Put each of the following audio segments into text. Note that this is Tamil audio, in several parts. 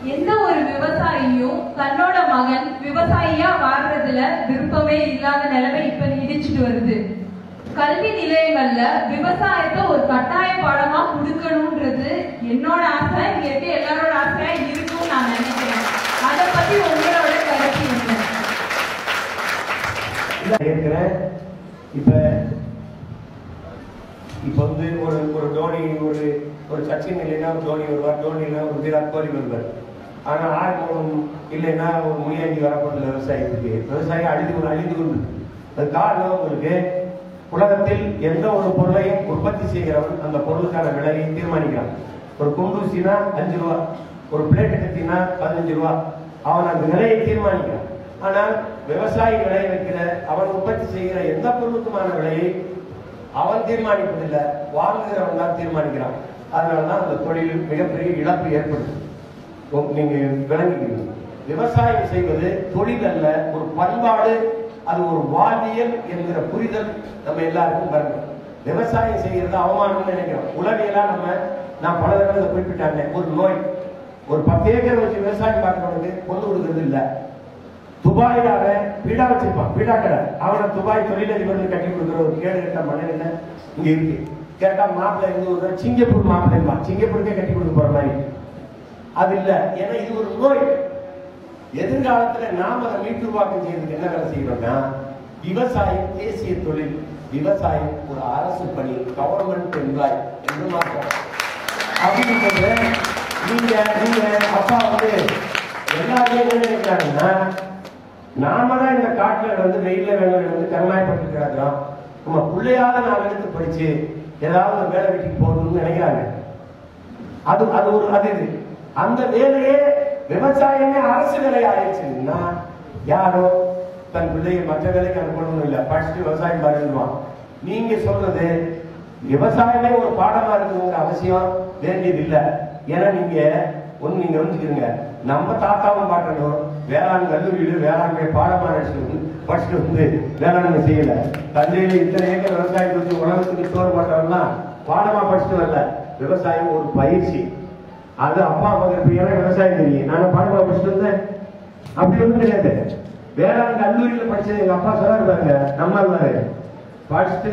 எந்த ஒரு விவசாயியும் தன்னோட மகன் விவசாயியா வாழ்றதுல விருப்பமே இல்லாத நிலைமை இப்ப நீடிச்சிட்டு வருது கல்வி நிலையங்கள்ல விவசாயத்தை ஒரு கட்டாய பாடமா கொடுக்கணும்ன்றது என்னோட ஆசை இங்க இருக்க எல்லாரோட ஆசையா இருக்கும்னு நான் நினைக்கிறேன் அதை பத்தி உங்களோட கருத்து என்ன இருக்கிறேன் இப்ப இப்ப வந்து ஒரு ஒரு தோனி ஒரு ஒரு சச்சின் இல்லைன்னா ஒரு தோனி வருவார் தோனி இல்லைன்னா ஒரு விராட் கோலி வருவார் ஆனா ஆழ்மூலம் இல்லைன்னா ஒரு முனியாண்டி வரப்போதில்லை விவசாயத்துக்கு விவசாயம் அழிந்து அழிந்து கொண்டு அது காரணம் உங்களுக்கு உலகத்தில் எந்த ஒரு பொருளையும் உற்பத்தி செய்கிறவன் அந்த பொருளுக்கான விலையை தீர்மானிக்கிறான் ஒரு குண்டூசினா அஞ்சு ரூபா ஒரு பிளேட் கத்தினா பதினஞ்சு ரூபா அவன் அந்த விலையை தீர்மானிக்கிறான் ஆனால் விவசாயி விளைய வைக்கிற அவன் உற்பத்தி செய்கிற எந்த பொருளுக்குமான விலையை அவன் தீர்மானிப்பதில்லை வாங்குகிறவன் தான் தீர்மானிக்கிறான் அதனாலதான் அந்த தொழிலில் மிகப்பெரிய இழப்பு ஏற்படுது உங்க- நீங்க விளங்கிக்கிறீங்க விவசாயம் செய்வது தொழில் அல்ல ஒரு பண்பாடு அது ஒரு வாழ்வியல் என்கிற புரிதல் நம்ம எல்லாருக்கும் வரணும் விவசாயம் செய்யறது அவமானம்னு நினைக்கிறோம் உளவியலா நம்ம நான் பல தடவை இதை குறிப்பிட்டாங்க ஒரு நோய் ஒரு பத்து ஏக்கர் வச்சு விவசாயம் பார்க்கறவனுக்கு கொண்டு கொடுக்கறது இல்ல துபாயில அவன் பீடா வச்சிருப்பான் பீடா கடை அவனை துபாய் தொழிலதிபர் கட்டி கொடுக்குற ஒரு கேடு கட்ட மனநிலை இங்க இருக்கு கேட்டா மாப்பிள்ளை இருந்து ஒரு சிங்கப்பூர் மாப்பிள்ளை சிங்கப்பூருக்கே கட்டி கொடுக்க போற மாதிரி அது இல்ல ஏன்னா இது ஒரு நோய் எதிர்காலத்துல நாம அதை மீட்டுருவாக்கம் செய்யறதுக்கு என்ன வேலை செய்யறோம்னா விவசாயம் தேசிய தொழில் விவசாயம் ஒரு அரசு பணி கவர்மெண்ட் எம்ப்ளாய் என்று மாற்றம் அப்படின்றது நீங்க நீங்க அப்பா வந்து எல்லாருமே என்ன நினைக்கிறாங்கன்னா நாம தான் இந்த காட்டுல வந்து வெயில்ல வேலை வந்து கருமாயப்பட்டு கிடக்கிறோம் நம்ம பிள்ளையாத நாலு எடுத்து படிச்சு ஏதாவது ஒரு வேலை வெட்டிக்கு போகணும்னு நினைக்கிறாங்க அது அது ஒரு அது இது அந்த வேலையே விவசாயமே அரசு வேலை ஆயிடுச்சுன்னா யாரோ தன் பிள்ளையை மற்ற வேலைக்கு அனுப்பணும் இல்ல படிச்சுட்டு விவசாயம் பாருவான் நீங்க சொல்றது விவசாயமே ஒரு பாடமா இருக்குங்கிற அவசியம் வேண்டியது இல்ல ஏன்னா நீங்க ஒண்ணு நீங்க வந்துக்கிறீங்க நம்ம தாத்தாவும் பாட்டணும் வேளாண் கல்லூரியில வேளாண்மை பாடமா நினைச்சிட்டு வந்து படிச்சுட்டு வந்து வேளாண்மை செய்யல தஞ்சையில இத்தனை ஏக்கர் விவசாயத்தை வச்சு உலகத்துக்கு சோறு போட்டவன்லாம் பாடமா படிச்சுட்டு வரல விவசாயம் ஒரு பயிற்சி அது அப்பா அம்மா இப்ப எனக்கு விவசாயம் தெரியும் நானும் பாடமா படிச்சுட்டு வந்தேன் அப்படி ஒண்ணும் கிடையாது வேளாண் கல்லூரியில படிச்சது எங்க அப்பா சொல்றாரு பாருங்க நம்ம இருந்தாரு படிச்சுட்டு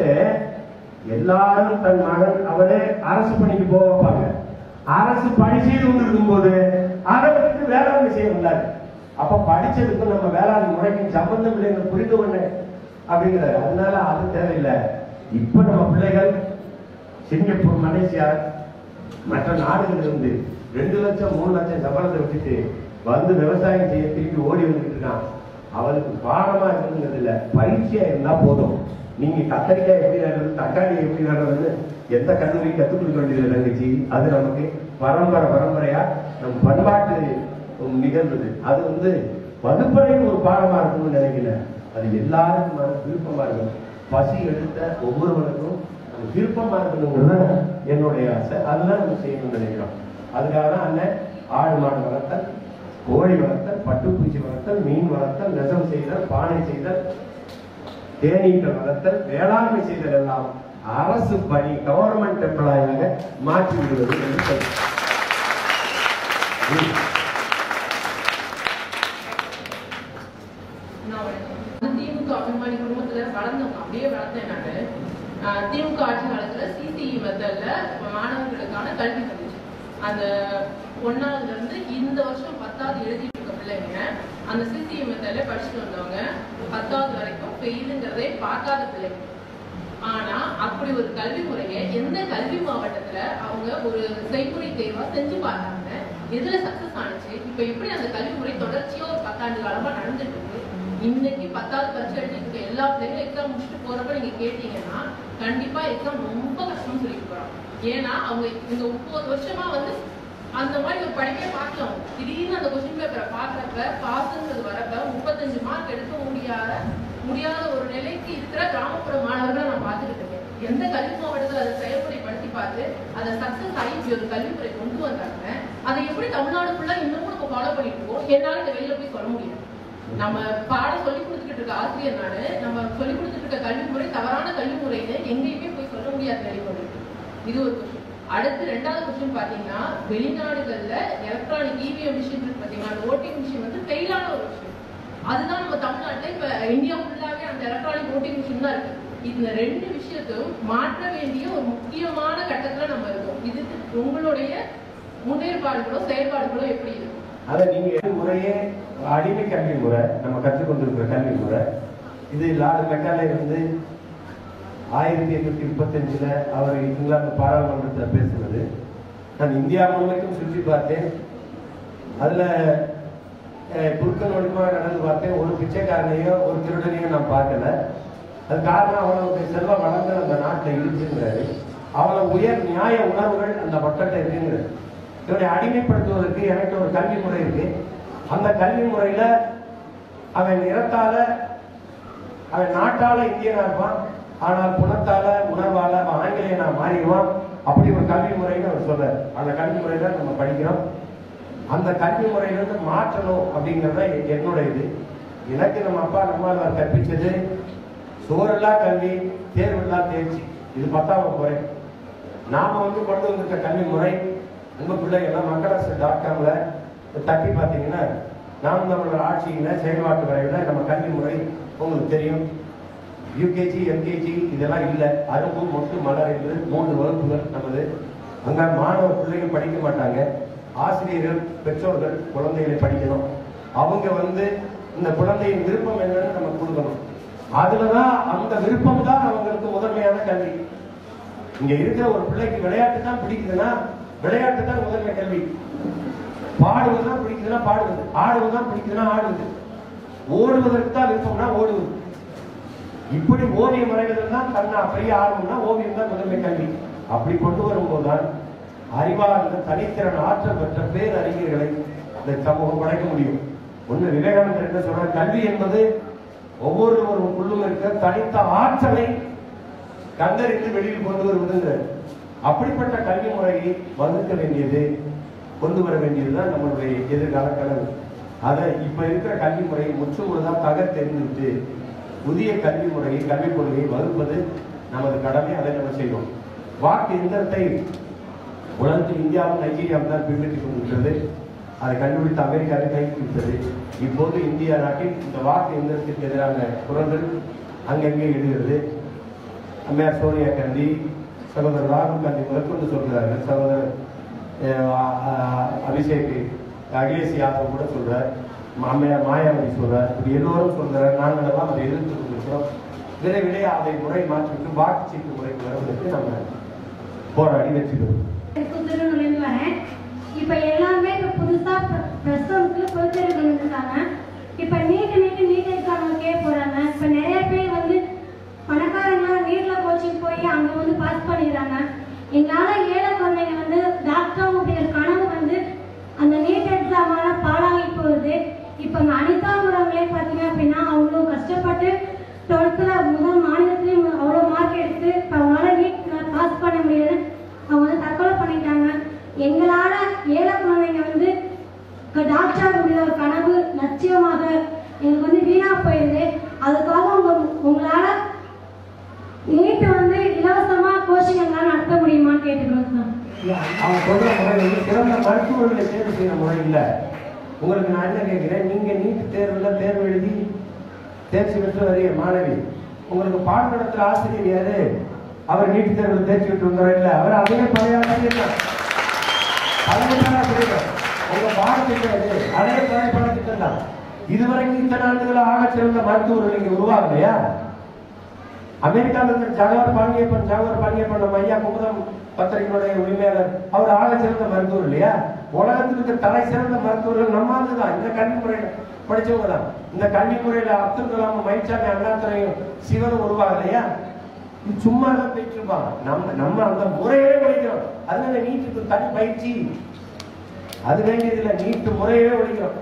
எல்லாரும் தன் மகன் அவரே அரசு பணிக்கு போக வைப்பாங்க அரசு பணி செய்து கொண்டிருக்கும் போது அதை விட்டு வேளாண்மை செய்ய முடியாது அப்ப படிச்சதுக்கும் நம்ம வேளாண் முறைக்கும் சம்பந்தம் இல்லைன்னு புரிந்து கொண்டேன் அப்படிங்கிறாரு அதனால அது தேவையில்லை இப்ப நம்ம பிள்ளைகள் சிங்கப்பூர் மலேசியா மற்ற நாடுகள் இருந்து ரெண்டு லட்சம் மூணு லட்சம் சம்பளத்தை விட்டுட்டு வந்து விவசாயம் செய்ய திருப்பி ஓடி வந்துட்டு இருக்கான் அவளுக்கு பாடமா இருக்குங்கிறது இல்ல பயிற்சியா இருந்தா போதும் நீங்க கத்தரிக்காய் எப்படி நடுறது தக்காளி எப்படி நடுறதுன்னு எந்த கல்லூரி கத்துக் கொடுக்க வேண்டியது தங்கச்சி அது நமக்கு பரம்பரை பரம்பரையா நம் பண்பாட்டு நிகழ்ந்தது அது வந்து வகுப்பறைன்னு ஒரு பாடமா இருக்கும்னு நினைக்கல அது எல்லாருக்கும் விருப்பமா இருக்கும் பசி எடுத்த ஒவ்வொருவருக்கும் அது விருப்பமா இருக்கணுங்கிறது என்னுடைய ஆசை அதெல்லாம் நம்ம செய்யணும்னு நினைக்கிறோம் அதுக்காக தான் அண்ணன் ஆடு மாடு வளர்த்தல் கோழி வளர்த்தல் பட்டுப்பூச்சி வளர்த்தல் மீன் வளர்த்தல் நெசவு செய்தல் பானை செய்தல் தேனீக்கள் வளர்த்தல் வேளாண்மை செய்தல் எல்லாம் அரசு பணி கவர்மெண்ட் எம்ப்ளாயாக மாற்றி விடுவது என்று சொல்றேன். ம். நான் வந்து திமுக அபிமானி குடும்பத்துல வளர்ந்தவங்க அப்படியே வளர்ந்தேன் நானு ஆஹ் திமுக ஆட்சி காலத்துல சிசிஇ மெத்தட்ல மாணவர்களுக்கான கல்வி வந்துச்சு அந்த ஒன்னாவதுல இருந்து இந்த வருஷம் பத்தாவது எழுதிட்டு இருக்க பிள்ளைங்க அந்த சிசிஇ மெத்தட்ல படிச்சுட்டு வந்தவங்க பத்தாவது வரைக்கும் ஃபெயிலுங்கிறதே பார்க்காத பிள்ளைங்க ஆனா அப்படி ஒரு கல்வி முறையை எந்த கல்வி மாவட்டத்துல அவங்க ஒரு செய்முறை தேர்வா செஞ்சு பார்த்தாங்க எதுல சக்சஸ் ஆனுச்சு இப்ப எப்படி அந்த கல்வி முறை தொடர்ச்சியா ஒரு பத்தாண்டு காலமா நடந்துட்டு இருக்கு இன்னைக்கு பத்தாவது பரீட்சை எழுதிட்டு இருக்க எல்லா பிள்ளைங்களும் எக்ஸாம் முடிச்சுட்டு போறப்ப நீங்க கேட்டீங்கன்னா கண்டிப்பா எக்ஸாம் ரொம்ப கஷ்டம்னு சொல்லிட்டு போறாங்க ஏன்னா அவங்க இந்த முப்பது வருஷமா வந்து அந்த மாதிரி ஒரு படிப்பே பார்க்கல அவங்க. திடீர்னு அந்த கொஸ்டின் பேப்பரை பார்க்கறப்ப பாஸ்ங்கிறது வரப்ப முப்பத்தஞ்சு மார்க் எடுக்க முடியாத முடியாத ஒரு நிலைக்கு இருக்கிற கிராமப்புற மாணவர்களை நான் பார்த்துட்டு இருக்கேன் எந்த கல்வி மாவட்டத்தில் அதை செயல்முறைப்படுத்தி பார்த்து அதை சக்சஸ் ஆகி இப்படி ஒரு கல்விமுறை கொண்டு வந்தாங்க அதை எப்படி தமிழ்நாடு ஃபுல்லா இன்னமும் நம்ம ஃபாலோ பண்ணிட்டு இருக்கோம் என்னால இந்த வெளியில போய் சொல்ல முடியாது நம்ம பாடம் சொல்லி கொடுத்துட்டு இருக்க ஆசிரியர் நானு நம்ம சொல்லி கொடுத்துட்டு இருக்க கல்வி முறை தவறான கல்வி முறைன்னு எங்கேயுமே போய் சொல்ல முடியாத நிலை வந்துருக்கு இது ஒரு கொஸ்டின் அடுத்து ரெண்டாவது கொஸ்டின் பாத்தீங்கன்னா வெளிநாடுகள்ல எலக்ட்ரானிக் இவிஎம் மிஷின் இருக்கு பாத்தீங்கன்னா அந்த ஓட்டிங் மிஷின் வந்து ஃபெயிலான ஒரு விஷயம் அதுதான் நம்ம தமிழ்நாட்டுல இப்ப இந்தியா ஃபுல்லாவே அந்த எலக்ட்ரானிக் ஓட்டிங் மிஷின் தான் இருக்கு இந்த ரெண்டு விஷயத்தையும் மாற்ற வேண்டிய ஒரு முக்கியமான கட்டத்துல நம்ம இருக்கோம் இது உங்களுடைய முன்னேற்பாடுகளோ செயல்பாடுகளோ எப்படி இருக்கும் அதை நீங்க முறையே அடிமை கல்வி முறை நம்ம கற்றுக்கொண்டிருக்கிற கல்வி முறை இது லார்டு மெக்காலே வந்து ஆயிரத்தி எண்ணூத்தி முப்பத்தஞ்சுல அவர் இங்கிலாந்து பாராளுமன்றத்தில் பேசுனது நான் இந்தியா முழுமைக்கும் சுற்றி பார்த்தேன் அதுல அஹ், குறுக்கன் ஒழுக்கமாக நடந்து பார்த்தேன் ஒரு பிச்சைக்காரனையோ ஒரு திருடனையோ நான் பார்க்கல அது காரணம் அவனுக்கு செல்வம் வளர்ந்து அந்த நாட்டில் இருக்குங்கிறாரு அவளை உயர் நியாய உணர்வுகள் அந்த மக்கள்கிட்ட இருக்குங்கிறாரு இவனை அடிமைப்படுத்துவதற்கு எனக்கு ஒரு கல்வி முறை இருக்கு அந்த கல்வி முறையில அவன் நிறத்தால அவன் நாட்டால இந்தியனா இருப்பான் ஆனால் குணத்தால உணர்வால அவன் ஆங்கிலேயனா மாறிடுவான் அப்படி ஒரு கல்வி முறைன்னு அவர் சொல்றாரு அந்த கல்வி முறையில நம்ம படிக்கிறோம் அந்த கல்வி முறையிலிருந்து மாற்றணும் அப்படிங்கறது தான் எ- என்னோட இது எனக்கு நம்ம அப்பா நம்மால் கற்பிச்சது சுவரில்லா கல்வி தேர்வில்லா தேர்ச்சி இது பத்தாம் முறை நாம வந்து கொண்டு வந்திருக்க கல்வி முறை உங்க பிள்ளைகள்லாம் மக்களரசு டாட் காம்ல தட்டி பார்த்தீங்கன்னா நாம் தமிழர் ஆட்சியில செயல்பாட்டு வரைவில் நம்ம கல்வி முறை உங்களுக்கு தெரியும் யூகேஜி எல்கேஜி இதெல்லாம் இல்லை அரும்பு மொட்டு மலர் என்று மூன்று வகுப்புகள் நமது அங்க மாணவ பிள்ளைகள் படிக்க மாட்டாங்க ஆசிரியர்கள் பெற்றோர்கள் குழந்தைகளை படிக்கணும் அவங்க வந்து இந்த குழந்தையின் விருப்பம் என்னன்னு நம்ம கொடுக்கணும் அதுலதான் அந்த விருப்பம் தான் அவங்களுக்கு முதன்மையான கல்வி இங்க இருக்கிற ஒரு பிள்ளைக்கு விளையாட்டு தான் பிடிக்குதுன்னா விளையாட்டு தான் முதன்மை கல்வி பாடுவது தான் பிடிக்குதுன்னா பாடுவது ஆடுவது தான் பிடிக்குதுன்னா ஆடுவது ஓடுவதற்கு தான் விருப்பம்னா ஓடுவது இப்படி ஓவியம் வரைவதில் தான் தன்னா பெரிய ஆர்வம்னா ஓவியம் தான் முதன்மை கல்வி அப்படி கொண்டு வரும்போதுதான் அறிவார்ந்த தனித்திறன் ஆற்றல் பெற்ற பேரறிஞர்களை இந்த சமூகம் படைக்க முடியும் ஒண்ணு விவேகானந்தர் என்ன சொல்றார் கல்வி என்பது ஒவ்வொருவருக்குள்ளும் இருக்க தனித்த ஆற்றலை கண்டறிந்து வெளியில் கொண்டு வருவதுங்கிறார் அப்படிப்பட்ட கல்வி முறையை வகுக்க வேண்டியது கொண்டு வர வேண்டியதுதான் நம்மளுடைய எதிர்கால கனவு அதை இப்ப இருக்கிற கல்வி முறையை முற்றுமுழுதா தகர்த்தெறிந்துவிட்டு புதிய கல்வி முறையை கல்விக் கொள்கையை வகுப்பது நமது கடமை அதை நம்ம செய்வோம் வாக்கு எந்திரத்தை உலகத்தில் இந்தியாவும் நைஜீரியாவும் தான் பின்பற்றிக் கொண்டிருக்கிறது அதை கண்டுபிடித்த அமெரிக்காவை கைப்பிடித்தது இப்போது இந்தியா நாட்டில் இந்த வாக்கு எந்திரத்திற்கு எதிரான குரல்கள் அங்கங்கே எழுகிறது அம்மையார் சோனியா காந்தி சகோதரர் ராகுல் காந்தி முதற்கொண்டு சொல்கிறார்கள் சகோதரர் அஹ், அஹ், அபிஷேக் அகிலேஷ் யாதவ் கூட சொல்றார் ம- அம்மையார் மாயாவதி சொல்றார் இப்படி எல்லோரும் சொல்றார் நாங்கள் எல்லாம் அதை எதிர்த்து கொண்டிருக்கிறோம் விரைவிலே அதை முறை மாற்றிட்டு வாக்குச்சீட்டு முறைக்கு வருவதற்கு நம்ம போராடி வெற்றி பெறுவோம் புதுநுழைந்து வரேன் இப்ப எல்லாமே இப்ப புதுசா ப்ளஸ் ஒன்க்கு பொதுத்தேர்வு பண்ணிருக்காங்க இப்ப நீட் நீட் நீட் எக்ஸாம் கேட்க போறாங்க இப்ப நிறைய பேர் வந்து பணக்காரங்க நீட்ல கோச்சிங் போய் அங்க வந்து பாஸ் பண்ணிடுறாங்க எங்களால ஏழை குழந்தைங்க வந்து டாக்டர் அப்படிங்கிற கனவு வந்து அந்த நீட் எக்ஸாமால பாழாகி போகுது இப்ப இந்த அனிதாங்கிறவங்களே பாத்தீங்க அப்படின்னா அவ்வளோ கஷ்டப்பட்டு டுவெல்த்ல முதல் மாநிலத்திலேயும் அவ்வளோ மார்க் எடுத்து இப்ப அவங்களால நீட் பாஸ் பண்ண முடியாது அவங்க வந்து தற்கொலை பண்ணிட்டாங்க எங்களால ஏழை குழந்தைங்க வந்து டாக்டர் அப்படிங்கிற ஒரு கனவு லட்சியமாக எங்களுக்கு வந்து வீணா போயிருது அதுக்காக உங்க உங்களால நீட் வந்து இலவசமா கோச்சிங் எங்களால நடத்த முடியுமான்னு கேட்டுக்கிறோம் சார் அவங்க சொல்ற முறை வந்து சிறந்த மருத்துவர்களை தேர்வு செய்யற முறை இல்ல உங்களுக்கு நான் என்ன கேட்கிறேன் நீங்க நீட் தேர்வுல தேர்வு எழுதி தேர்ச்சி பெற்று வரைய மாணவி உங்களுக்கு பாடம் நடத்துற ஆசிரியர் யாரு அவர் நீட் தேர்வில் தேர்ச்சி பெற்று வந்தார் இல்ல அவர் அதே பழைய ஆசிரியர் தான் அதே பேராசிரியர் உங்க பாடத்திட்டம் எது அதே பழைய பாடத்திட்டம் தான் இதுவரைக்கும் இத்தனை ஆண்டுகள் ஆக சிறந்த மருத்துவர்கள் நீங்க உருவாகலையா அமெரிக்காவில் இருக்கிற ஜவஹர் பாண்டியப்பன் ஜவஹர் பாண்டியப்பன் நம்ம ஐயா குமுதம் பத்திரிகையுடைய உரிமையாளர் அவர் ஆக சிறந்த மருத்துவர் இல்லையா உலகத்தில் இருக்கிற தலை சிறந்த மருத்துவர்கள் நம்ம ஆளு தான் இந்த கல்வி முறையில படிச்சவங்க தான் இந்த கல்வி முறையில அப்துல் கலாம் மயில்சாமி அண்ணாத்துறையும் சிவனும் உருவாகலையா இது சும்மா தான் போயிட்டு இருப்பாங்க நம்ம நம்ம அந்த முறையிலே படிக்கிறோம் அதனால நீட்டுக்கு தனி பயிற்சி அது வேண்டியதில்லை நீட்டு முறையவே படிக்கிறோம்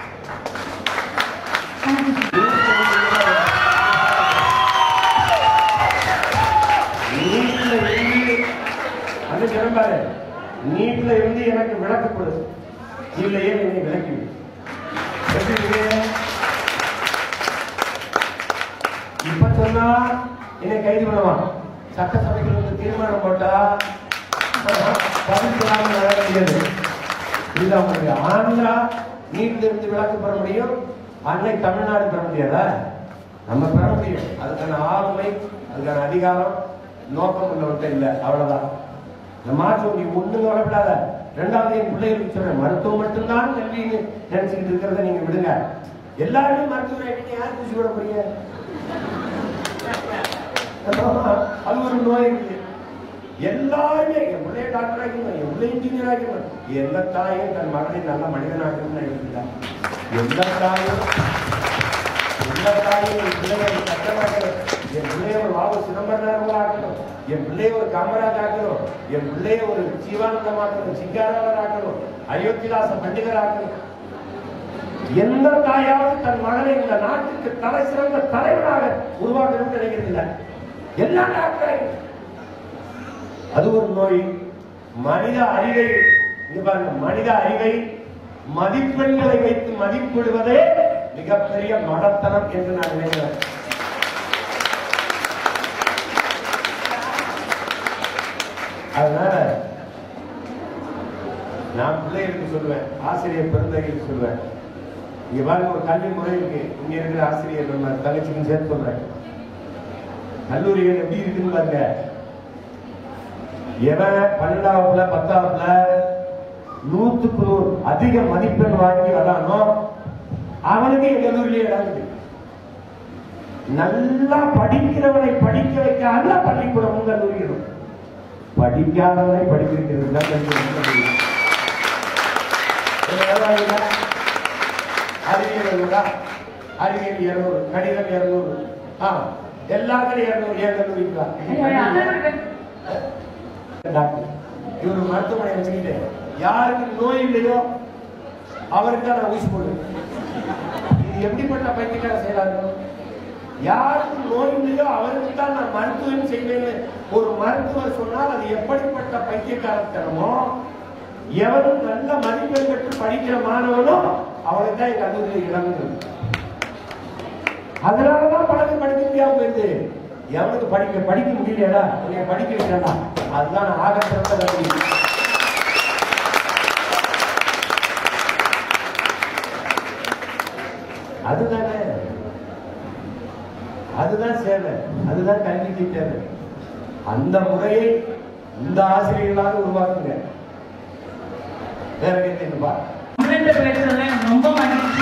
நீட்ல இருந்து அது சிறப்பாரு நீட்ல இருந்து எனக்கு விளக்கப்படு இல்லையே என்னை விளக்கி விடு. எப்படி இருக்கு? இப்ப சொன்னா என்னை கைது பண்ணுவான் சட்டசபைக்கு வந்து தீர்மானம் போட்டா பதில் சொல்லாம நடக்க முடியாது இதுதான் உங்களுக்கு ஆந்திரா நீட்ல இருந்து விளக்கு பெற முடியும் அன்னை தமிழ்நாடு பெற முடியாதா நம்ம பெற முடியும் அதுக்கான ஆளுமை அதுக்கான அதிகாரம் நோக்கம் உள்ளவர்கிட்ட இல்லை அவ்வளவுதான் இந்த மாற்றம் நீ ஒண்ணும் கவலைப்படாத ரெண்டாவது என் பிள்ளைகளுக்கு சொல்றேன் மருத்துவம் மட்டும்தான் கல்வின்னு நினைச்சுக்கிட்டு இருக்கிறத நீங்க விடுங்க எல்லாருமே மருத்துவர் ஆகிட்டு யார் பூசி விட போறீங்க அது ஒரு நோய் இருக்கு எல்லாருமே என் பிள்ளைய டாக்டர் ஆக்கணும் என் பிள்ளை இன்ஜினியர் ஆக்கணும் எந்த தாயும் தன் மகனை நல்ல மனிதனாக்கணும்னு நினைக்கிறா எந்த தாயும் எந்த தாயும் என் பிள்ளைய ஒரு சட்டமாக்கணும் என் பிள்ளைய ஒரு வாவு சிதம்பரம் ஆக்கணும் என் பிள்ளைய ஒரு காமராஜ் ஆக்கணும் என் பிள்ளைய ஒரு ஜீவானந்தம் ஆக்கணும் சிங்காரவர் ஆக்கணும் அயோத்திதாச பண்டிகர் ஆக்கணும் எந்த தாயாவது தன் மகனை இந்த நாட்டுக்கு தலை சிறந்த தலைவனாக உருவாக்கணும்னு நினைக்கிறதில்ல எல்லா டாக்டர் அது ஒரு நோய் மனித அறிவை இங்க பாருங்க மனித அறிவை மதிப்பெண்களை வைத்து மதிப்பிடுவதே மிகப்பெரிய மடத்தனம் என்று நான் நினைக்கிறேன் அதனால நான் பிள்ளைகளுக்கு சொல்லுவேன் ஆசிரியர் பெருந்தகைக்கு சொல்லுவேன் இங்க பாருங்க ஒரு கல்வி முறை இருக்கு இங்க இருக்கிற ஆசிரியர் நம்ம தங்கச்சிக்கும் சேர்த்து சொல்றேன் கல்லூரிகள் எப்படி இருக்குன்னு பாருங்க எவன் பன்னெண்டாவதுல பத்தாவதுல நூத்துக்கு நூறு அதிக மதிப்பெண் வாங்கி வரானோ அவனுக்கு என் கல்லூரியிலே இடம் இருக்கு நல்லா படிக்கிறவனை படிக்க வைக்க அல்ல பள்ளிக்கூடமும் கல்லூரிகளும் படிக்காதவனை படிக்க வைக்கிறது தான் கல்லூரி அறிவியல் எவ்வளவுடா? அறிவியல் இருநூறு கணிதம் இருநூறு ஆ எல்லாத்துலயும் இருநூறு ஏன் கல்லூரிங்களா டாக்டர் இவர் மருத்துவமனை வச்சுக்கிட்டு யாருக்கு நோய் இல்லையோ அவருக்கு தான் நான் ஊசி போடுவேன் இது எப்படிப்பட்ட பைத்தியக்கார செயலா இருக்கும் யாருக்கு நோய் இல்லையோ அவருக்கு தான் நான் மருத்துவம் செய்வேன்னு ஒரு மருத்துவர் சொன்னால் அது எப்படிப்பட்ட பைத்தியக்காரத்தனமோ எவனும் நல்ல மதிப்பெண் பெற்று படிக்கிற மாணவனோ அவனுக்கு தான் எங்க கல்லூரியில் இடம் இருக்கு. அதனாலதான் பழக படிக்க முடியாம போயிருது எவனுக்கு படிக்க படிக்க முடியலடா உன்னை படிக்க வைக்கிறா அதுதான் ஆக சிறந்த கல்வி அதுதானே அதுதான் சேவை அதுதான் கல்விக்கு தேவை அந்த முறையை இந்த ஆசிரியர்களாக உருவாக்குங்க வேற கேட்டீங்கப்பா உங்கள்கிட்ட பேசுறதுல எனக்கு ரொம்ப மகிழ்ச்சி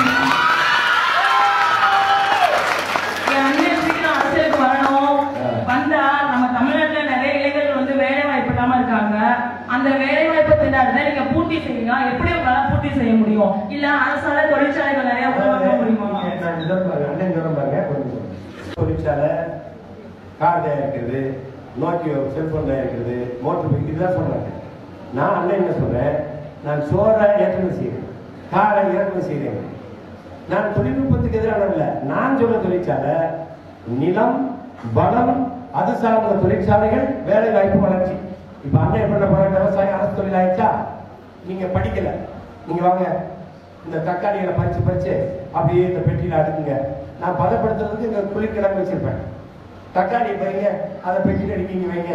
என் அண்ணன் சீக்கிரம் அரசியலுக்கு வரணும் வந்தா நம்ம தமிழ்நாட்டுல நிறைய இளைஞர்கள் வந்து வேலை வாய்ப்பு இல்லாம இருக்காங்க அந்த வேலை வாய்ப்பு திண்டாடுறத நீங்க பூர்த்தி செய்யுங்க எப்படி உங்களால பூர்த்தி செய்ய முடியும் இல்ல அரசால தொழிற்சாலைகள் நிறைய உருவாக்க முடியுமா நான் சொல்றேன் பாருங்க, அண்ணன் சொல்றேன் பாருங்க, கொஞ்சம் தொழிற்சாலை கார் தயாரிக்கிறது நோக்கியோ செல்போன் தயாரிக்கிறது மோட்டர் பைக் இதுதான் சொல்றாங்க நான் அண்ணன் என்ன சொல்றேன் நான் சோறை ஏற்றுமதி செய்கிறேன் காரை இறக்குமதி செய்கிறேன் நான் தொழில்நுட்பத்துக்கு எதிரான இல்ல நான் சொல்ற தொழிற்சாலை நிலம் வளம் அது சார்ந்த தொழிற்சாலைகள் வேலை வாய்ப்பு வளர்ச்சி இப்ப அண்ணன் என்ன பண்ண போறாங்க விவசாயம் அரசு தொழில் ஆயிடுச்சா நீங்க படிக்கல நீங்க வாங்க இந்த தக்காளிகளை பறிச்சு பறிச்சு அப்படியே இந்த பெட்டியில அடுக்குங்க நான் பதப்படுத்துறதுக்கு இங்க குளிர்கிடங்கு வச்சிருப்பேன் தக்காளி பைங்க அதை பெட்டியில் அடிக்கிங்க வைங்க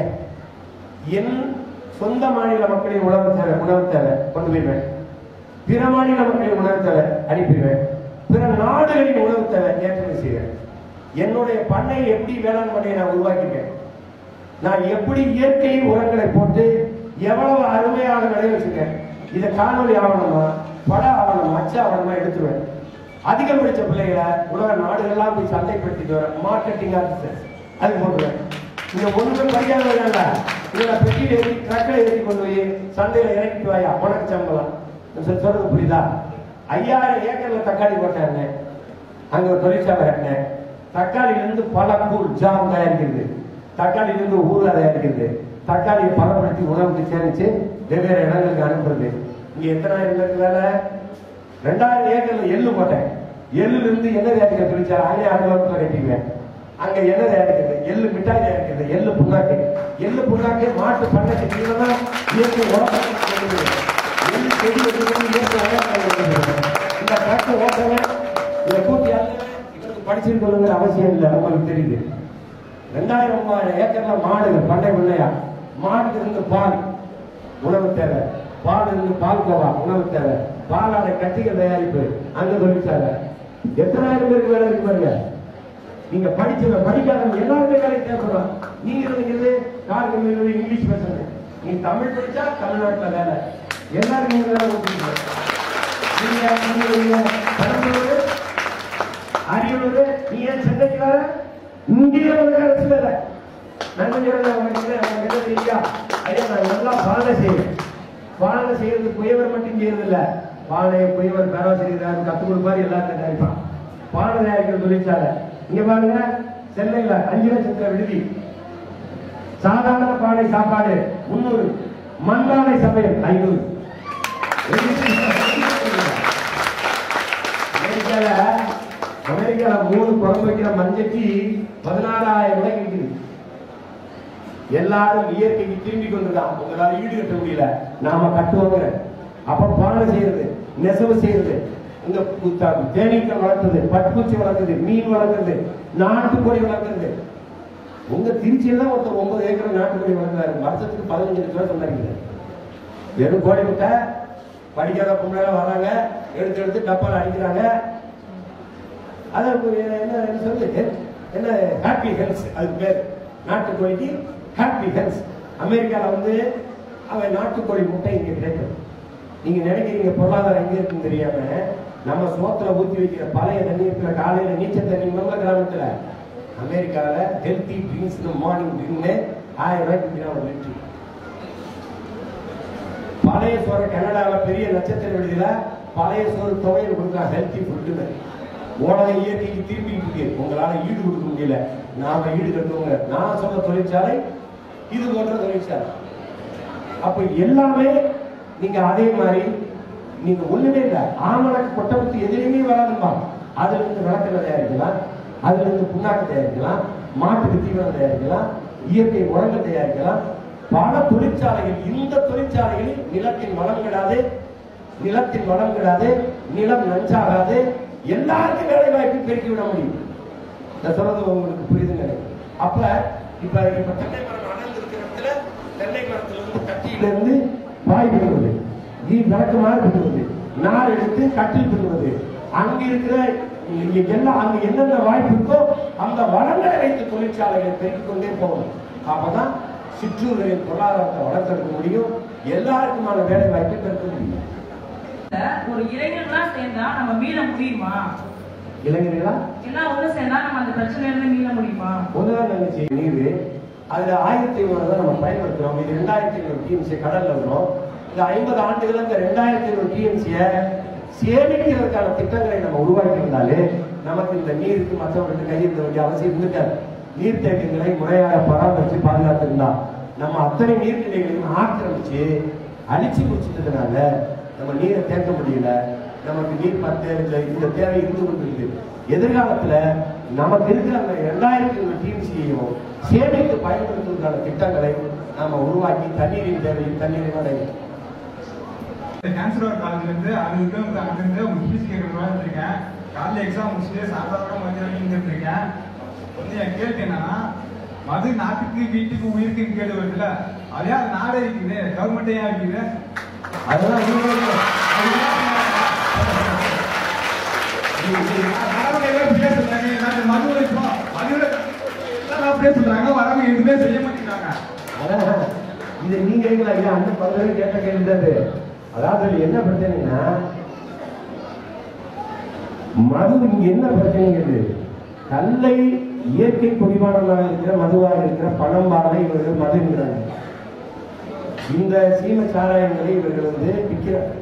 என் சொந்த மாநில மக்களின் உணவு தேவை உணவு தேவை கொண்டு போயிடுவேன் பிற மாநில மக்களின் உணவு தேவை அனுப்பிடுவேன் பிற நாடுகளின் உணவு தேவை ஏற்றுமதி செய்வேன் என்னுடைய பண்ணையை எப்படி வேளாண் பண்ணையை நான் உருவாக்கியிருக்கேன் நான் எப்படி இயற்கை உரங்களை போட்டு எவ்வளவு அருமையாக விளைய வச்சிருக்கேன் இதை காணொலி ஆவணமா பட ஆவணமா அச்சு ஆவணமா எடுத்துருவேன் அதிகம் படிச்ச பிள்ளைகளை உலக நாடுகள்லாம் போய் சந்தைப்படுத்திட்டு வரேன் மார்க்கெட்டிங் ஆஃபீஸர் அது போட்டுருவேன் இங்க ஒன்றும் படிக்காத வேண்டாம்ல இதுல பெட்டியில ஏற்றி ட்ரக்கில் ஏற்றி கொண்டு போய் சந்தையில இறக்கிட்டு வாயா உனக்கு சம்பளம் நான் சொல்~ சொல்றது புரியுதா ஐயாயிரம் ஏக்கர்ல தக்காளி போட்டாங்க அங்க ஒரு தொழிற்சாலை கட்டினேன் தக்காளியிலிருந்து பல கூழ் ஜாம் தயாரிக்கிறது தக்காளியிலிருந்து ஊறுகாய் தயாரிக்கிறது தக்காளியை பலப்படுத்தி உணவுக்கு சேமிச்சு வெவ்வேறு இடங்களுக்கு அனுப்புறது இங்க எத்தனாயிரம் பேருக்கு வேலை ரெண்டாயிரம் ஏக்கர்ல எள்ளு போட்டேன் எள்ளுல இருந்து எண்ணெய் தயாரிக்கிற தொழிற்சாலை அங்கே அலுவலகத்தில் கட்டிக்குவேன் அங்க எண்ணெய் தயாரிக்கிறது எள்ளு மிட்டாய் தயாரிக்கிறது எள்ளு புண்ணாக்கு எள்ளு புண்ணாக்கு மாட்டு பண்ணைக்கு கீழே தான் இயற்கை உரம் எள்ளு செடி வச்சுக்கிறது இயற்கை உரம் இந்த ட்ரக் ஓட்டவன் இதை கூட்டி அள்ளுவன் இவருக்கு படிச்சிருக்கணுங்கிற அவசியம் இல்லை உங்களுக்கு தெரியுது ரெண்டாயிரம் மூவாயிரம் ஏக்கர்ல மாடுகள் பண்ணை பண்ணையா மாட்டுக்கு இருந்து பால் உணவு தேவை பால் இருந்து பால் கோவா உணவு தேவை பாலாடை கட்டிகள் தயாரிப்பு அங்க தொழிற்சாலை எத்தனாயிரம் பேருக்கு வேலை இருக்கு பாருங்க நீங்க படிச்சவங்க படிக்காதவங்க எல்லாருமே வேலை தேவைப்படுறோம் நீங்க இருந்தீங்க கார் கம்பெனியில் இங்கிலீஷ் பேசுறது நீ தமிழ் படிச்சா தமிழ்நாட்டுல வேலை எல்லாருக்கும் நீங்க வேலை கொடுத்துருக்கீங்க நீங்க நீங்க பெரம்பலூர் அரியலூர் நீ ஏன் சென்னைக்கு வர இங்கேயே ஒரு அரசு வேலை நான் கொஞ்சம் உனக்கு உனக்கு என்ன தெரியா ஐயா நான் நல்லா பானை செய்வேன் பானை செய்யறது புயவர் மட்டும் செய்யறது இல்ல பானை புயவர் பேராசிரியர் கத்துக் கொடுப்பாரு எல்லாத்தையும் தயாரிப்பான் பானை தயாரிக்கிற தொழிற்சாலை இங்க பாருங்க சென்னையில அஞ்சு லட்சத்துல விடுதி சாதாரண பானை சாப்பாடு முன்னூறு மண்பானை சமையல் ஐநூறு அமெரிக்கால அமெரிக்கால மூணு குழம்பு வைக்கிற மஞ்சட்டி பதினாறாயிரம் ரூபாய் விற்குது எல்லாரும் இயற்கைக்கு திரும்பி கொண்டுதான் உங்களால ஈடு கட்ட முடியல நாம கட்டுவோங்க அப்ப பானை செய்யறது நெசவு செய்யறது இந்த புத்தா- தேனீக்கள் வளர்க்குறது பட்டுப்பூச்சி வளர்க்குறது மீன் வளர்க்குறது நாட்டுக்கோழி வளர்க்குறது உங்க திருச்சியில தான் ஒருத்தர் ஒன்பது ஏக்கர் நாட்டுக்கோழி வளர்க்குறாரு வருஷத்துக்கு பதினஞ்சு லட்சம் ரூபாய் சம்பாதிக்கிறார் வெறும் கோழி முட்டை படிக்காத பொம்பளை வராங்க எடுத்து எடுத்து டப்பால அடிக்கிறாங்க அது என்ன என்ன சொல்லு என்ன ஹாப்பி ஹெல்ஸ் அதுக்கு பேர் நாட்டுக்கோழிக்கு ஹாப்பி ஹெல்ஸ் அமெரிக்கால வந்து அவன் நாட்டுக்கோழி முட்டை இங்க கிடைக்கும் நீங்க நினைக்கிறீங்க பொருளாதாரம் எங்க இருக்குன்னு தெரியாம நம்ம சோத்துல ஊத்தி வைக்கிற பழைய தண்ணி இருக்கிற காலையில நீச்சல் தண்ணி நம்ம கிராமத்துல அமெரிக்கால ஹெல்த்தி ட்ரிங்க்ஸ் மார்னிங் ட்ரிங்க்னு ஆயிரம் ரூபாய்க்கு விற்கிறான் ஒரு லிட்டர் பழைய சோறு கனடால பெரிய நட்சத்திர விடுதியில பழைய சோறு துவையல் கொடுக்குறான் ஹெல்த்தி ஃபுட்டுன்னு உலக இயற்கைக்கு திரும்பிட்டு இருக்கு உங்களால ஈடு கொடுக்க முடியல நாம ஈடு கட்டுவோங்க நான் சொன்ன தொழிற்சாலை இது போன்ற தொழிற்சாலை அப்ப எல்லாமே நீங்க அதே மாதிரி நீங்க ஒண்ணுமே இல்ல ஆமணக்கு கொட்டபுத்தி எதிரையுமே வராதுமா அதுல இருந்து விளக்கெண்ணெய் தயாரிக்கலாம் அதுல இருந்து புண்ணாக்கு தயாரிக்கலாம் மாட்டுக்கு தீவனம் தயாரிக்கலாம் இயற்கை உரங்கள் தயாரிக்கலாம் பல தொழிற்சாலைகள் இந்த தொழிற்சாலைகளில் நிலத்தின் வளம் கிடாது நிலத்தின் வளம் கிடாது நிலம் நஞ்சாகாது எல்லாருக்கும் வேலை வாய்ப்பு பெருக்கி விட முடியும் நான் சொல்றது உங்களுக்கு புரியுதுங்க அப்ப இப்ப இப்ப தென்னை மரம் அடர்ந்து இருக்கிற இடத்துல தென்னை மரத்துல இருந்து கட்டியில இருந்து வாய் பிடுவது நீ விளக்கமாக பிடுவது நார் எடுத்து கட்டில் பிடுவது அங்க இருக்கிற இங்க எல்லாம் அங்க என்னென்ன வாய்ப்பு இருக்கோ அந்த வளங்களை வைத்து தொழிற்சாலைகளை பெருக்கிக் கொண்டே போகணும் அப்பதான் சிற்றூர்களின் பொருளாதாரத்தை வளர்த்தெடுக்க முடியும் எல்லாருக்குமான வேலை வாய்ப்பை பெருக்க முடியும் ஒரு இளைஞர்களா சேர்ந்தா நம்ம மீள முடியுமா இளைஞர்களா எல்லாம் ஒண்ணு சேர்ந்தா நம்ம அந்த பிரச்சனையில இருந்து மீள முடியுமா முதல்ல நினைச்சு நீர் அதுல ஆயிரத்தி ஐநூறு தான் நம்ம பயன்படுத்துறோம் இது ரெண்டாயிரத்தி ஐநூறு டிஎம்சி கடல்ல வரும் இந்த ஐம்பது ஆண்டுகள் இந்த ரெண்டாயிரத்தி ஐநூறு டிஎம்சிய சேமிக்கிறதுக்கான திட்டங்களை நம்ம உருவாக்கி இருந்தாலே நமக்கு இந்த நீருக்கு மற்றவர்களுக்கு கையிருந்த வேண்டிய அவசியம் இருக்காது நீர்த்தேக்கங்களை முறையாக பராமரித்து பாதுகாத்திருந்தா நம்ம அத்தனை நீர்நிலைகளையும் ஆக்கிரமிச்சு அழிச்சு குடிச்சிட்டதுனால நம்ம நீரை தேக்க முடியல நமக்கு நீர் பத்து இந்த தேவை இருந்து கொண்டிருக்கு எதிர்காலத்துல நமக்கு இருக்கிற அந்த இரண்டாயிரத்தி ஐநூறு டிஎம்சியையும் சேமித்து பயன்படுத்துவதற்கான திட்டங்களை நாம உருவாக்கி தண்ணீரின் தேவையை தண்ணீரை அடையும் கேன்சர் காலேஜ்ல இருந்து அறுபது கிலோமீட்டர் அங்கிருந்து உங்களுக்கு ஃபீஸ் கேட்கறதா இருந்திருக்கேன் காலைல எக்ஸாம் முடிச்சுட்டு சாதாரண மதியம் இங்க இருந்திருக்கேன் வந்து என் கேள்வி என்னன்னா மது நாட்டுக்கு வீட்டுக்கு உயிருக்குன்னு கேடு வருதுல்ல அதே அது நாடே இருக்குது கவர்மெண்ட்டே ஏன் இருக்குது அதெல்லாம் நீங்க- வரவங்க எல்லாம் பேசுறாங்க நான் மதுவில் இப்போ மதுவில் எல்லாம் பேசுறாங்க வரவங்க எதுவுமே செய்ய மாட்டேங்கிறாங்க அதான், இது நீங்க கேட்கல ஐயா அந்த பல்வேறு கேட்ட கேள்வி தான் இது. அதாவது இதுல என்ன பிரச்சனைன்னா மது இங்க என்ன பிரச்சனைங்கிறது கல்லை இயற்கை குடிமானமாக இருக்கிற மதுவாக இருக்கிற பணம் பாலை இவர்கள் மதுங்கிறாங்க இந்த சீம சாராயங்களை இவர்கள் வந்து விற்கிறார்கள்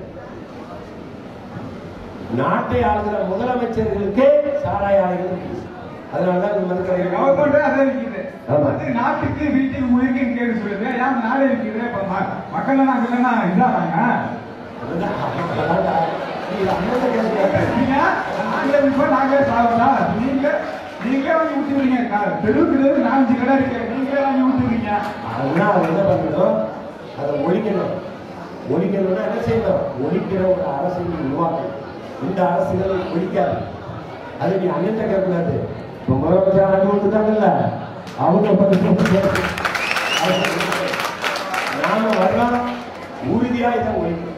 நாட்டை ஆளுகிற முதலமைச்சர்களுக்கே சாராய ஆலைகள் இருக்கு. அதனாலதான் இந்த மதுக்கடைகள் கவர்மெண்ட்டே அதை இருக்குது ஆமா. வந்து நாட்டுக்கு வீட்டுக்கு உயிருக்குன்னு கேடு சொல்லுது ஏன் நாடே இருக்குது இப்போ மக்கள் நாங்கள் இல்லைன்னா இதாகிறாங்க அதுதான், அதான், இது அண்ணன் கேட்க நீங்க நாங்களே இப்போ நாங்களே சாப்பிடா நீங்க நீங்களே வாங்கி ஊத்துவீங்க தெருவுக்கு தெரு நாலஞ்சு கடை இருக்கு நீங்களே வாங்கி ஊத்துவீங்க அதெல்லாம் அதை என்ன பண்ணணும் அதை ஒழிக்கணும் ஒழிக்கணும்னா என்ன செய்யணும் ஒழிக்கிற ஒரு அரசியல் உருவாக்கணும் இந்த அரசுகள் ஒழிக்காது அது நீ அண்ணன் கேட்கக்கூடாது இப்போ முதலமைச்சர் ஆண்டு கொடுத்தாங்கல்ல அவங்க பத்தி பேசு. அவங்க நாம வரலாம் உறுதியாக இதை ஒழிக்கும்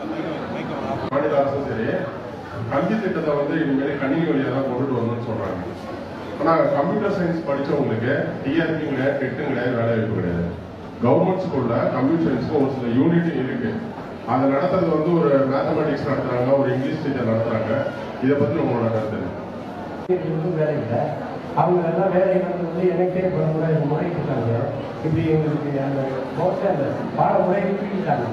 மாநில அரசும் சரி கல்வி திட்டத்தை வந்து இனிமேல் கணினி வழியாக தான் கொண்டுட்டு வரணும்னு சொல்றாங்க ஆனா கம்ப்யூட்டர் சயின்ஸ் படிச்சவங்களுக்கு டிஆர்பி கிடையாது டெட்டும் கிடையாது வேலை வாய்ப்பு கிடையாது கவர்மெண்ட் ஸ்கூல்ல கம்ப்யூட்டர் சயின்ஸ்க்கு ஒரு சில யூனிட் இருக்கு அதை நடத்துறது வந்து ஒரு மேத்தமெட்டிக்ஸ் நடத்துறாங்க ஒரு இங்கிலீஷ் டீச்சர் நடத்துறாங்க இதை பத்தி உங்களோட கருத்து என்ன? இவங்களுக்கு வேலை இல்லை அவங்க எல்லாம் வேலை இழந்து வந்து எனக்கே பல முறை முறையிட்டாங்க இப்படி எங்களுக்கு அந்த மோஸ்ட்லி அந்த பாடமுறை பிரிக்கிட்டாங்க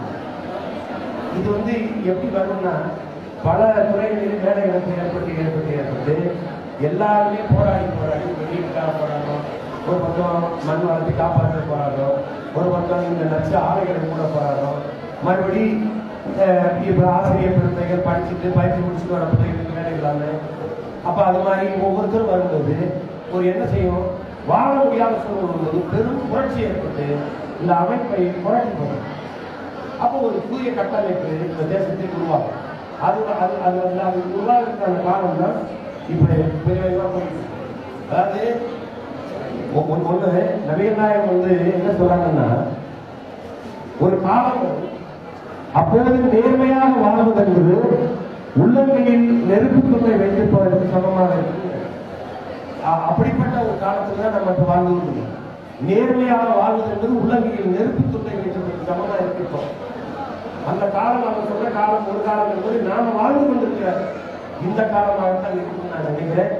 இது வந்து எப்படி வரும்னா பல துறைகளில் வேலை இழப்பு ஏற்பட்டு ஏற்பட்டு ஏற்பட்டு எல்லாருமே போராடி போராடி வெளியிட்டாக போராடும் ஒரு பக்கம் மண் வளர்த்தி காப்பாற்ற போராடும் ஒரு பக்கம் இந்த நச்சு ஆலைகளை கூட போராடும் மறுபடி அஹ், இப்ப ஆசிரியர் பெருமைகள் படிச்சுட்டு பயிற்சி முடிச்சுட்டு வர பிள்ளைகளுக்கு வேலை இல்லாமல் அப்ப அது மாதிரி ஒவ்வொருத்தரும் வரும்போது ஒரு என்ன செய்யும் வாழ முடியாத சூழல் வரும்போது பெரும் புரட்சி ஏற்பட்டு இந்த அமைப்பை புரட்சி பண்ணும் அப்போ ஒரு புதிய கட்டமைப்பு இந்த தேசத்தில் உருவாகும் அது அது அது வந்து அது உருவாகிறதுக்கான காரணம் தான் இப்போ பெரியவங்க போயிட்டு இருக்கு. அதாவது ஒ- ஒ- ஒண்ணு நவீன நாயகம் வந்து என்ன சொல்றாங்கன்னா ஒரு காலம் வரும். அப்போது நேர்மையாக வாழ்வது என்பது உள்ளங்கையில் நெருப்பு துணை வைத்திருப்பதற்கு சமமாக இருக்கு அ- அப்படிப்பட்ட ஒரு காலத்துல தான் நம்ம இப்ப வாழ்ந்து இருக்கோம் நேர்மையாக வாழ்வது என்பது உள்ளங்கையில் நெருப்பு துணை வைத்திருப்பதற்கு சமமாக இருக்கின்றோம் அந்த காலம் அவங்க சொல்ற காலம் ஒரு காலம் என்பது நாம வாழ்ந்து கொண்டிருக்கிற இந்த காலமாகத்தான் இருக்குன்னு நான் நினைக்கிறேன்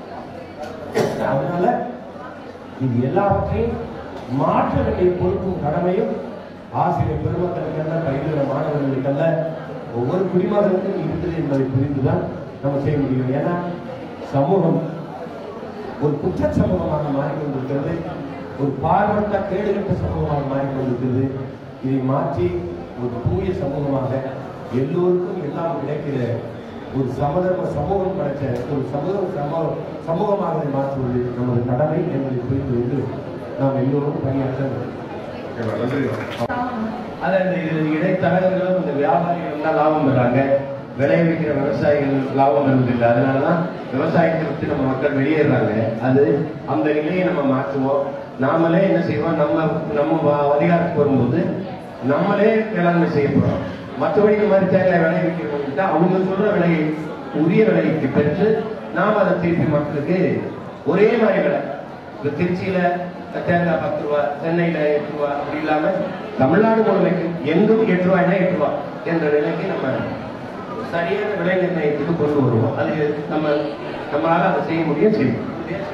அதனால இது எல்லாவற்றையும் மாற்ற வேண்டிய பொறுப்பும் கடமையும் ஆசிரியர் பெருமக்களுக்கல்ல பயிலுகிற மாணவர்களுக்கல்ல ஒவ்வொரு குடிமகனுக்கும் இருக்குது என்பதை புரிந்துதான் நம்ம செய்ய முடியும் ஏன்னா சமூகம் ஒரு குற்ற சமூகமாக மாறிக்கொண்டிருக்கிறது ஒரு பார்வட்ட கேடுகட்ட சமூகமாக மாறிக்கொண்டிருக்கிறது இதை மாற்றி ஒரு தூய சமூகமாக எல்லோருக்கும் எல்லாம் கிடைக்கிற ஒரு சமதர்ம சமூகம் படைத்த ஒரு சமூக சமூக சமூகமாக இதை மாற்றுவது நமது கடமை என்பதை புரிந்து கொண்டு நாம் எல்லோரும் பணியாற்ற வேண்டும் ஓகேவா? நன்றி அது அந்த இது இடைத்தரகர்களும் இந்த வியாபாரிகள் தான் லாபம் பெறாங்க விளைவிக்கிற விவசாயிகள் லாபம் பெறுவதில்லை அதனால தான் விவசாயத்தை விட்டு நம்ம மக்கள் வெளியேறாங்க அது அந்த நிலையை நம்ம மாற்றுவோம் நாமளே என்ன செய்வோம் நம்ம நம்ம வ- அதிகாரத்துக்கு வரும்போது நம்மளே வேளாண்மை செய்ய போறோம் மற்றபடி இந்த மாதிரி தேங்காய் விளைவிக்கிறவங்ககிட்ட அவங்க சொல்ற விலையை உரிய விலைக்கு பெற்று நாம் அதை திருப்பி மக்களுக்கு ஒரே மாதிரி விலை இப்ப திருச்சியில தேங்காய் பத்து ரூபா சென்னையில எட்டு ரூபா அப்படி இல்லாம தமிழ்நாடு முழுமைக்கு எங்கும் எட்டு ரூபாய்னா எட்டு ரூபா என்ற நிலைக்கு நம்ம சரியான விலை நிர்ணயத்துக்கு கொண்டு வருவோம் அது நம்ம நம்மளால அதை செய்ய முடியும் செய்யும்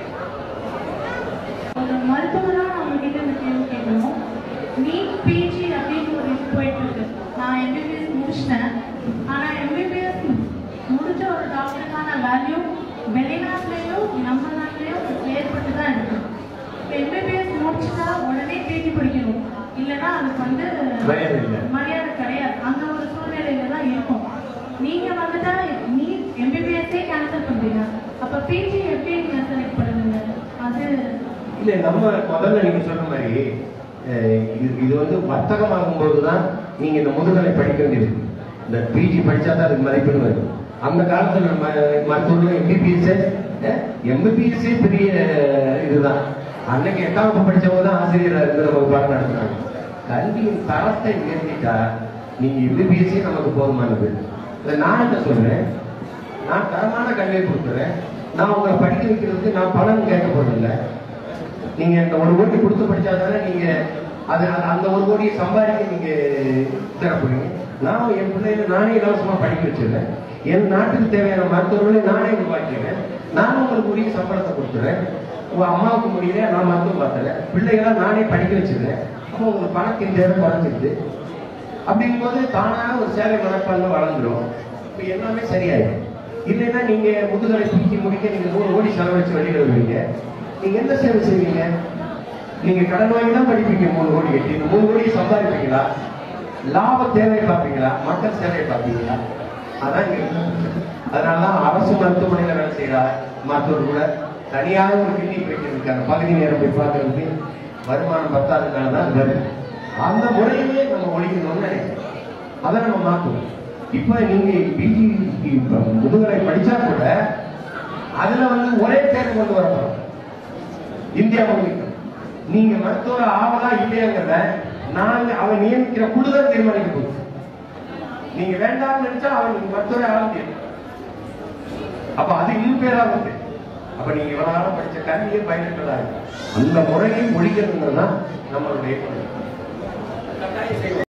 ஒரு மருத்துவரா நம்ம கிட்ட இந்த கேள்வி கேட்கணும் நீட் பிஜி அப்படின்னு ஒரு இது போயிட்டு இருக்கு நான் எம்பிபிஎஸ் முடிச்சிட்டேன் ஆனா எம்பிபிஎஸ் முடிச்ச ஒரு டாக்டருக்கான வேல்யூ வெளிநாட்டுலயும் நம்ம நாட்டிலையும் ஏற்பட்டு தான் இருக்கு இப்போ எம்பிபிஎஸ் முடிச்சுட்டா உடனே பிஜி படிக்கணும் இல்லைன்னா அதுக்கு வந்து மரியாதை இல்லை. மரியாதை கிடையாது அந்த ஒரு சூழ்நிலையில தான் இருக்கும் நீங்க வந்துட்டா நீட் எம்பிபிஎஸ்ஸே கேன்சல் பண்றீங்க அப்ப பிஜி எப்படி நீங்க செலக்ட் பண்ணுவீங்க அது இல்ல நம்ம முதல்ல நீங்க சொன்ன மாதிரி அஹ், இது இது வந்து வர்த்தகமாகும் போது தான் நீங்க இந்த முதுகலை படிக்க வேண்டியது இந்த பிஜி படிச்சா தான் அதுக்கு மதிப்பெண் வரும் அந்த காலத்துல நம்ம மருத்துவர்கள் எம்பிபிஎஸ் எம்பிபிஎஸ்ஸே பெரிய அஹ், இதுதான் அன்னைக்கு எட்டாம் வகுப்பு படிச்சவங்க தான் ஆசிரியராக இருந்து நமக்கு பாடம் நடத்துறாங்க கல்வியின் தரத்தை உயர்த்திட்டா நீங்க எம்பிபிஎஸ்ஸே நமக்கு போதுமானது இதை நான் என்ன சொல்றேன் நான் தரமான கல்வியை கொடுக்குறேன் நான் உங்களை படிக்க வைக்கிறதுக்கு நான் பணம் கேட்க போறதில்லை நீங்க இந்த ஒரு கோடி கொடுத்து படிச்சா தானே நீங்க அது அந்த- அந்த ஒரு கோடியை சம்பாதிக்க நீங்க தர போறீங்க நான் என் பிள்ளைகளை நானே இலவசமா படிக்க வச்சிருக்கேன் என் நாட்டுக்கு தேவையான மருத்துவர்களை நானே உருவாக்கிறேன் நான் உங்களுக்கு உரிய சம்பளத்தை கொடுத்துறேன் உங்க அம்மாவுக்கு முடியல நான் மருத்துவம் பார்த்துறேன் பிள்ளைகளை நானே படிக்க வச்சிருக்கேன் அப்போ உங்களுக்கு பணத்தின் தேவை குறைஞ்சிருது அப்படிங்கும்போது தானாக ஒரு சேவை மனப்பான்மை வளர்ந்துடும் இப்போ எல்லாமே சரியாயிடும் இல்லைன்னா நீங்க முதுகலை பிடிக்க முடிக்க நீங்க நூறு கோடி செலவழிச்சு வெளியில வருவீங்க நீங்க என்ன சேவை செய்வீங்க நீங்க கடன் வாங்கி தான் படிப்பீங்க மூணு கோடி கட்டி இந்த மூணு கோடியை சம்பாதிப்பீங்களா லாப தேவை பார்ப்பீங்களா மக்கள் சேவை பார்ப்பீங்களா அதான் இங்க இருக்கு. அதனாலதான் அரசு மருத்துவமனையில வேலை செய்யற மருத்துவர் கூட தனியாக ஒரு கிளினிக் வைக்கிறதுக்கான பகுதி நேரம் போய் பார்க்கறதுக்கு வருமானம் பத்தாததுனால தான் அது வருது அந்த முறையிலே நம்ம ஒழிக்கணும்னு நினைக்கிறேன் அதை நம்ம மாற்றுவோம் இப்ப நீங்க பிஜி முதுகலை படிச்சா கூட அதுல வந்து ஒரே தேர்வு கொண்டு வரப்போம் இந்தியா முழுக்க நீங்க மருத்துவர் ஆவலா இல்லையாங்கிறத நாங்க அவன் நியமிக்கிற குழுதான் தீர்மானிக்க போகுது நீங்க வேண்டாம்னு நினைச்சா அவன் மருத்துவரே ஆக முடியும் அப்ப அது இன்னும் பேரா உண்டு அப்ப நீங்க இவ்வளவு நாளா படிச்ச கல்வியே பயனற்றதா இருக்கு அந்த முறையை ஒழிக்கணுங்கிறது தான் நம்மளுடைய